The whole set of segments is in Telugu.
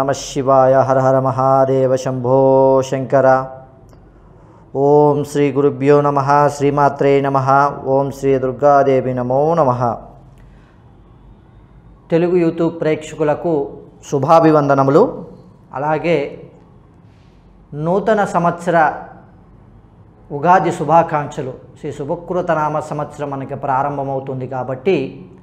నమ శివాయ హర హర మహాదేవ శంభో శంకర ఓం శ్రీ గురుభ్యో నమ శ్రీమాత్రే నమ ఓం శ్రీ దుర్గాదేవి నమో నమ తెలుగు యూట్యూబ్ ప్రేక్షకులకు శుభాభివందనములు అలాగే నూతన సంవత్సర ఉగాది శుభాకాంక్షలు శ్రీ శుభకృత నామ సంవత్సరం మనకి ప్రారంభమవుతుంది కాబట్టి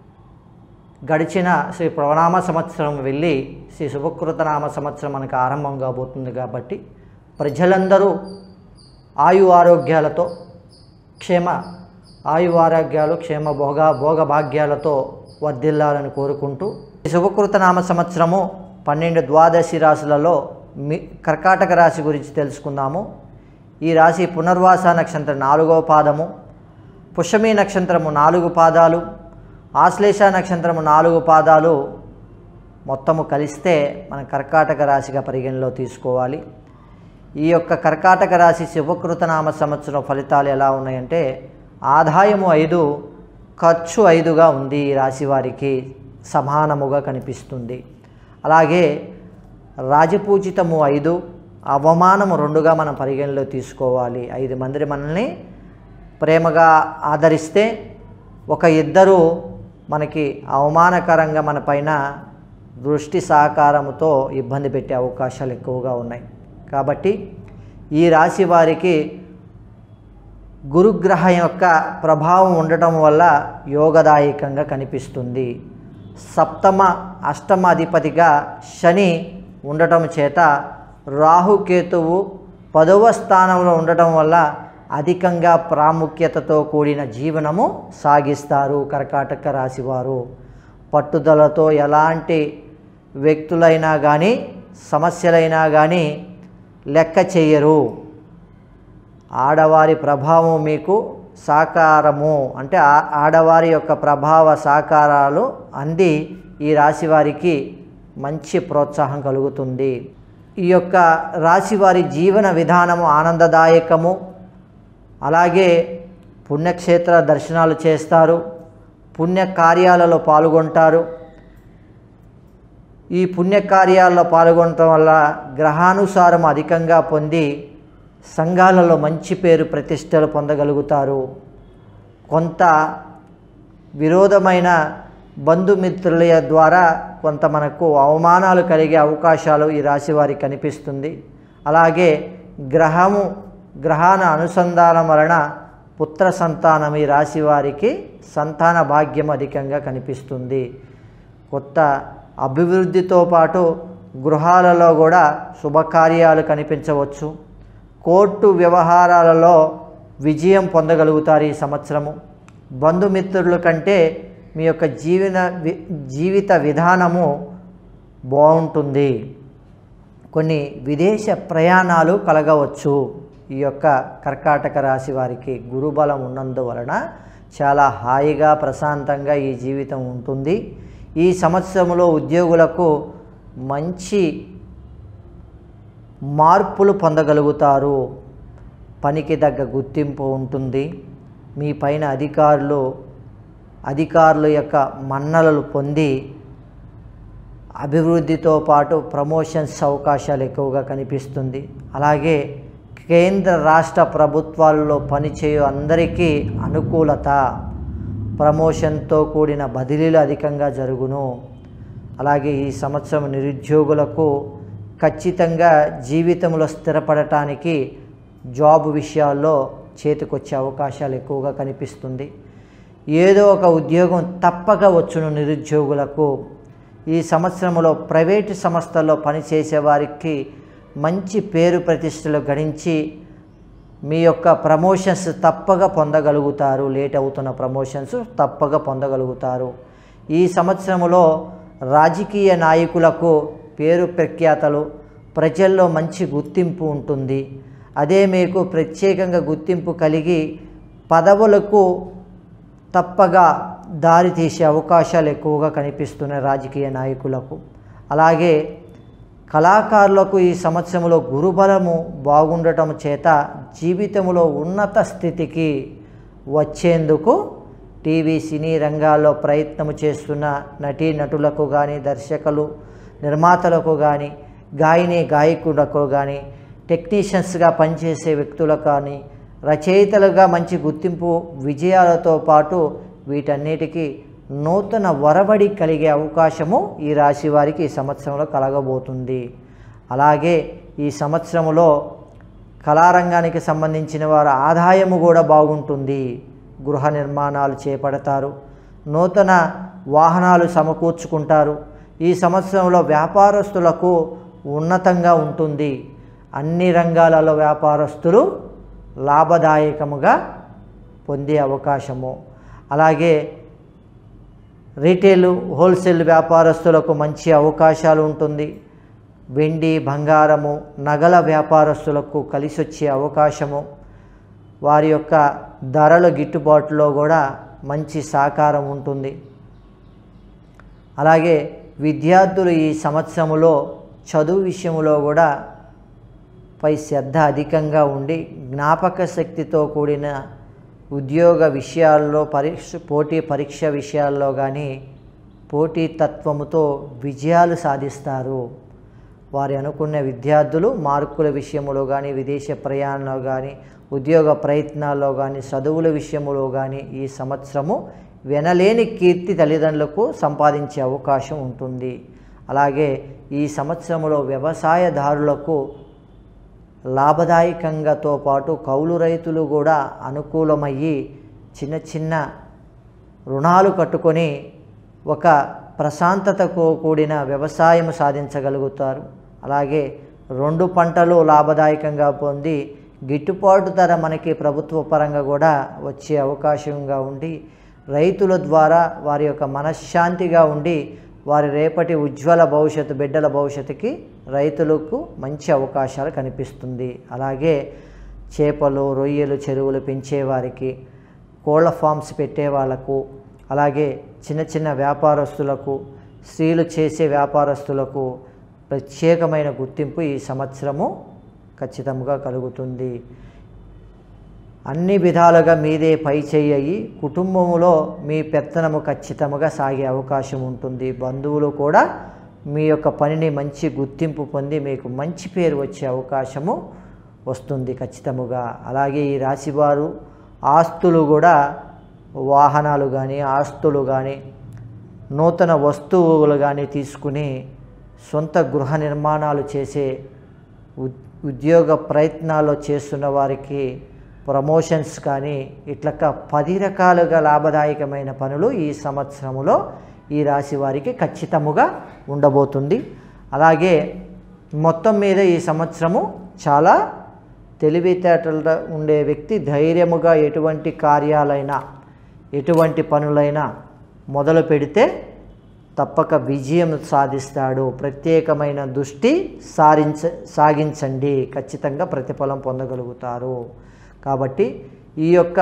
గడిచిన శ్రీ ప్రణామ సంవత్సరం వెళ్ళి శ్రీ శుభకృత నామ సంవత్సరం మనకు ఆరంభం కాబోతుంది కాబట్టి ప్రజలందరూ ఆయు ఆరోగ్యాలతో క్షేమ ఆయు ఆరోగ్యాలు క్షేమ భోగ భోగ భాగ్యాలతో వర్ధిల్లాలని కోరుకుంటూ ఈ శుభకృత నామ సంవత్సరము పన్నెండు ద్వాదశి రాశులలో మీ కర్కాటక రాశి గురించి తెలుసుకుందాము ఈ రాశి పునర్వాస నక్షత్రం నాలుగవ పాదము పుష్యమి నక్షత్రము నాలుగు పాదాలు ఆశ్లేష నక్షత్రము నాలుగు పాదాలు మొత్తము కలిస్తే మన కర్కాటక రాశిగా పరిగణలో తీసుకోవాలి ఈ యొక్క కర్కాటక రాశి శుభకృత నామ సంవత్సరం ఫలితాలు ఎలా ఉన్నాయంటే ఆదాయము ఐదు ఖర్చు ఐదుగా ఉంది ఈ రాశి వారికి సమానముగా కనిపిస్తుంది అలాగే రాజపూజితము ఐదు అవమానము రెండుగా మనం పరిగణలో తీసుకోవాలి ఐదు మంది మనల్ని ప్రేమగా ఆదరిస్తే ఒక ఇద్దరు మనకి అవమానకరంగా మన పైన దృష్టి సహకారముతో ఇబ్బంది పెట్టే అవకాశాలు ఎక్కువగా ఉన్నాయి కాబట్టి ఈ రాశి వారికి గురుగ్రహం యొక్క ప్రభావం ఉండటం వల్ల యోగదాయకంగా కనిపిస్తుంది సప్తమ అష్టమ అధిపతిగా శని ఉండటం చేత రాహుకేతువు పదవ స్థానంలో ఉండటం వల్ల అధికంగా ప్రాముఖ్యతతో కూడిన జీవనము సాగిస్తారు కర్కాటక రాశివారు పట్టుదలతో ఎలాంటి వ్యక్తులైనా కానీ సమస్యలైనా కానీ లెక్క చేయరు ఆడవారి ప్రభావం మీకు సాకారము అంటే ఆ- ఆడవారి యొక్క ప్రభావ సాకారాలు అంది ఈ రాశి వారికి మంచి ప్రోత్సాహం కలుగుతుంది ఈ యొక్క రాశి వారి జీవన విధానము ఆనందదాయకము అలాగే పుణ్యక్షేత్ర దర్శనాలు చేస్తారు పుణ్య కార్యాలలో పాల్గొంటారు ఈ పుణ్యకార్యాల్లో పాల్గొనటం వల్ల గ్రహానుసారం అధికంగా పొంది సంఘాలలో మంచి పేరు ప్రతిష్టలు పొందగలుగుతారు కొంత విరోధమైన బంధుమిత్రుల ద్వారా కొంత మనకు అవమానాలు కలిగే అవకాశాలు ఈ రాశి వారికి కనిపిస్తుంది అలాగే గ్రహము గ్రహాన అనుసంధానం వలన పుత్ర సంతానం ఈ రాశి వారికి సంతాన భాగ్యం అధికంగా కనిపిస్తుంది కొత్త అభివృద్ధితో పాటు గృహాలలో కూడా శుభకార్యాలు కనిపించవచ్చు కోర్టు వ్యవహారాలలో విజయం పొందగలుగుతారు ఈ సంవత్సరము బంధుమిత్రుల కంటే మీ యొక్క జీవన వి- జీవిత విధానము బాగుంటుంది కొన్ని విదేశ ప్రయాణాలు కలగవచ్చు ఈ యొక్క కర్కాటక రాశి వారికి గురుబలం ఉన్నందువలన చాలా హాయిగా ప్రశాంతంగా ఈ జీవితం ఉంటుంది ఈ సంవత్సరంలో ఉద్యోగులకు మంచి మార్పులు పొందగలుగుతారు పనికి తగ్గ గుర్తింపు ఉంటుంది మీ పైన అధికారులు అధికారుల యొక్క మన్నలలు పొంది అభివృద్ధితో పాటు ప్రమోషన్స్ అవకాశాలు ఎక్కువగా కనిపిస్తుంది అలాగే కేంద్ర రాష్ట్ర ప్రభుత్వాల్లో పనిచేయు అందరికీ అనుకూలత ప్రమోషన్తో కూడిన బదిలీలు అధికంగా జరుగును అలాగే ఈ సంవత్సరం నిరుద్యోగులకు ఖచ్చితంగా జీవితంలో స్థిరపడటానికి జాబ్ విషయాల్లో చేతికొచ్చే అవకాశాలు ఎక్కువగా కనిపిస్తుంది ఏదో ఒక ఉద్యోగం తప్పక వచ్చును నిరుద్యోగులకు ఈ సంవత్సరంలో ప్రైవేటు సంస్థల్లో పనిచేసే వారికి మంచి పేరు ప్రతిష్టలు గడించి మీ యొక్క ప్రమోషన్స్ తప్పగా పొందగలుగుతారు లేట్ అవుతున్న ప్రమోషన్స్ తప్పగా పొందగలుగుతారు ఈ సంవత్సరంలో రాజకీయ నాయకులకు పేరు ప్రఖ్యాతలు ప్రజల్లో మంచి గుర్తింపు ఉంటుంది అదే మీకు ప్రత్యేకంగా గుర్తింపు కలిగి పదవులకు తప్పగా దారి తీసే అవకాశాలు ఎక్కువగా కనిపిస్తున్నాయి రాజకీయ నాయకులకు అలాగే కళాకారులకు ఈ సంవత్సరంలో గురుబలము బాగుండటం చేత జీవితంలో ఉన్నత స్థితికి వచ్చేందుకు టీవీ సినీ రంగాల్లో ప్రయత్నం చేస్తున్న నటీ నటులకు కానీ దర్శకులు నిర్మాతలకు కానీ గాయని గాయకులకు కానీ టెక్నీషియన్స్గా పనిచేసే వ్యక్తులకు కానీ రచయితలుగా మంచి గుర్తింపు విజయాలతో పాటు వీటన్నిటికీ నూతన వరబడి కలిగే అవకాశము ఈ రాశి వారికి ఈ సంవత్సరంలో కలగబోతుంది అలాగే ఈ సంవత్సరంలో కళారంగానికి సంబంధించిన వారి ఆదాయము కూడా బాగుంటుంది గృహ నిర్మాణాలు చేపడతారు నూతన వాహనాలు సమకూర్చుకుంటారు ఈ సంవత్సరంలో వ్యాపారస్తులకు ఉన్నతంగా ఉంటుంది అన్ని రంగాలలో వ్యాపారస్తులు లాభదాయకముగా పొందే అవకాశము అలాగే రీటైల్ హోల్సేల్ వ్యాపారస్తులకు మంచి అవకాశాలు ఉంటుంది వెండి బంగారము నగల వ్యాపారస్తులకు కలిసి వచ్చే అవకాశము వారి యొక్క ధరల గిట్టుబాటులో కూడా మంచి సహకారం ఉంటుంది అలాగే విద్యార్థులు ఈ సంవత్సరంలో చదువు విషయంలో కూడా పై శ్రద్ధ అధికంగా ఉండి జ్ఞాపక శక్తితో కూడిన ఉద్యోగ విషయాల్లో పరీక్ష పోటీ పరీక్ష విషయాల్లో కానీ పోటీ తత్వముతో విజయాలు సాధిస్తారు వారి అనుకున్న విద్యార్థులు మార్కుల విషయంలో కానీ విదేశ ప్రయాణంలో కానీ ఉద్యోగ ప్రయత్నాల్లో కానీ చదువుల విషయంలో కానీ ఈ సంవత్సరము వినలేని కీర్తి తల్లిదండ్రులకు సంపాదించే అవకాశం ఉంటుంది అలాగే ఈ సంవత్సరంలో వ్యవసాయదారులకు లాభదాయకంగాతో పాటు కౌలు రైతులు కూడా అనుకూలమయ్యి చిన్న చిన్న రుణాలు కట్టుకొని ఒక ప్రశాంతతకు కూడిన వ్యవసాయం సాధించగలుగుతారు అలాగే రెండు పంటలు లాభదాయకంగా పొంది గిట్టుబాటు ధర మనకి ప్రభుత్వ పరంగా కూడా వచ్చే అవకాశంగా ఉండి రైతుల ద్వారా వారి యొక్క మనశ్శాంతిగా ఉండి వారి రేపటి ఉజ్వల భవిష్యత్తు బిడ్డల భవిష్యత్తుకి రైతులకు మంచి అవకాశాలు కనిపిస్తుంది అలాగే చేపలు రొయ్యలు చెరువులు పెంచేవారికి కోళ్ళ ఫామ్స్ పెట్టే వాళ్ళకు అలాగే చిన్న చిన్న వ్యాపారస్తులకు స్త్రీలు చేసే వ్యాపారస్తులకు ప్రత్యేకమైన గుర్తింపు ఈ సంవత్సరము ఖచ్చితంగా కలుగుతుంది అన్ని విధాలుగా మీదే పై చేయి కుటుంబంలో మీ పెత్తనము ఖచ్చితంగా సాగే అవకాశం ఉంటుంది బంధువులు కూడా మీ యొక్క పనిని మంచి గుర్తింపు పొంది మీకు మంచి పేరు వచ్చే అవకాశము వస్తుంది ఖచ్చితముగా అలాగే ఈ రాశివారు ఆస్తులు కూడా వాహనాలు కానీ ఆస్తులు కానీ నూతన వస్తువులు కానీ తీసుకుని సొంత గృహ నిర్మాణాలు చేసే ఉద్ ఉద్యోగ ప్రయత్నాలు చేస్తున్న వారికి ప్రమోషన్స్ కానీ ఇట్లక పది రకాలుగా లాభదాయకమైన పనులు ఈ సంవత్సరములో ఈ రాశి వారికి ఖచ్చితముగా ఉండబోతుంది అలాగే మొత్తం మీద ఈ సంవత్సరము చాలా తెలివితేటలు ఉండే వ్యక్తి ధైర్యముగా ఎటువంటి కార్యాలైనా ఎటువంటి పనులైనా మొదలు పెడితే తప్పక విజయం సాధిస్తాడు ప్రత్యేకమైన దృష్టి సారించ సాగించండి ఖచ్చితంగా ప్రతిఫలం పొందగలుగుతారు కాబట్టి ఈ యొక్క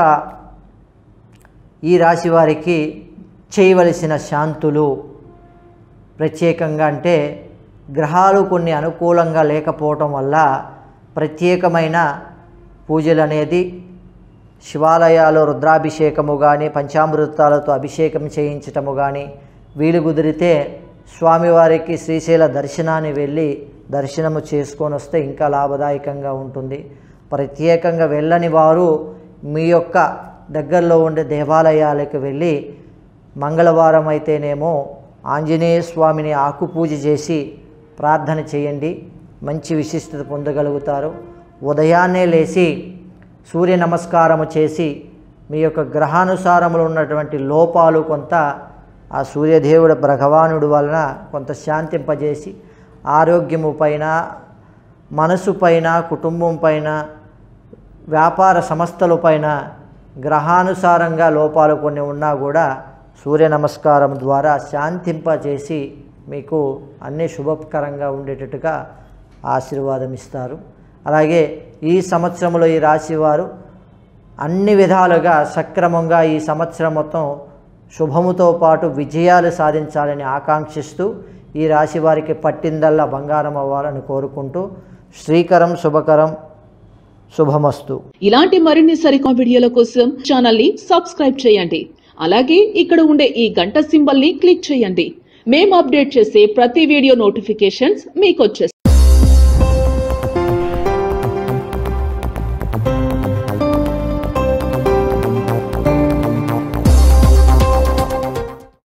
ఈ రాశి వారికి చేయవలసిన శాంతులు ప్రత్యేకంగా అంటే గ్రహాలు కొన్ని అనుకూలంగా లేకపోవటం వల్ల ప్రత్యేకమైన పూజలు అనేది శివాలయాలు రుద్రాభిషేకము కానీ పంచామృతాలతో అభిషేకం చేయించటము కానీ వీలు కుదిరితే స్వామివారికి శ్రీశైల దర్శనాన్ని వెళ్ళి దర్శనము చేసుకొని వస్తే ఇంకా లాభదాయకంగా ఉంటుంది ప్రత్యేకంగా వెళ్ళని వారు మీ యొక్క దగ్గరలో ఉండే దేవాలయాలకు వెళ్ళి మంగళవారం అయితేనేమో ఆంజనేయ స్వామిని ఆకు పూజ చేసి ప్రార్థన చేయండి మంచి విశిష్టత పొందగలుగుతారు ఉదయాన్నే లేచి సూర్య నమస్కారము చేసి మీ యొక్క గ్రహానుసారములు ఉన్నటువంటి లోపాలు కొంత ఆ సూర్యదేవుడు భగవానుడు వలన కొంత శాంతింపజేసి ఆరోగ్యము పైన మనసు పైన కుటుంబం పైన వ్యాపార సంస్థల పైన గ్రహానుసారంగా లోపాలు కొన్ని ఉన్నా కూడా సూర్య నమస్కారం ద్వారా శాంతింపజేసి మీకు అన్ని శుభకరంగా ఉండేటట్టుగా ఆశీర్వాదం ఇస్తారు అలాగే ఈ సంవత్సరంలో ఈ రాశివారు అన్ని విధాలుగా సక్రమంగా ఈ సంవత్సరం మొత్తం శుభముతో పాటు విజయాలు సాధించాలని ఆకాంక్షిస్తూ ఈ రాశి వారికి పట్టిందల్లా బంగారం అవ్వాలని కోరుకుంటూ శ్రీకరం శుభకరం శుభమస్తు ఇలాంటి మరిన్ని సరికొత్త వీడియోల కోసం ఛానల్ ని సబ్స్క్రైబ్ చేయండి అలాగే ఇక్కడ ఉండే ఈ గంట సింబల్ ని క్లిక్ చేయండి మేము అప్డేట్ చేసే ప్రతి వీడియో నోటిఫికేషన్స్ మీకు వచ్చేస్తాయి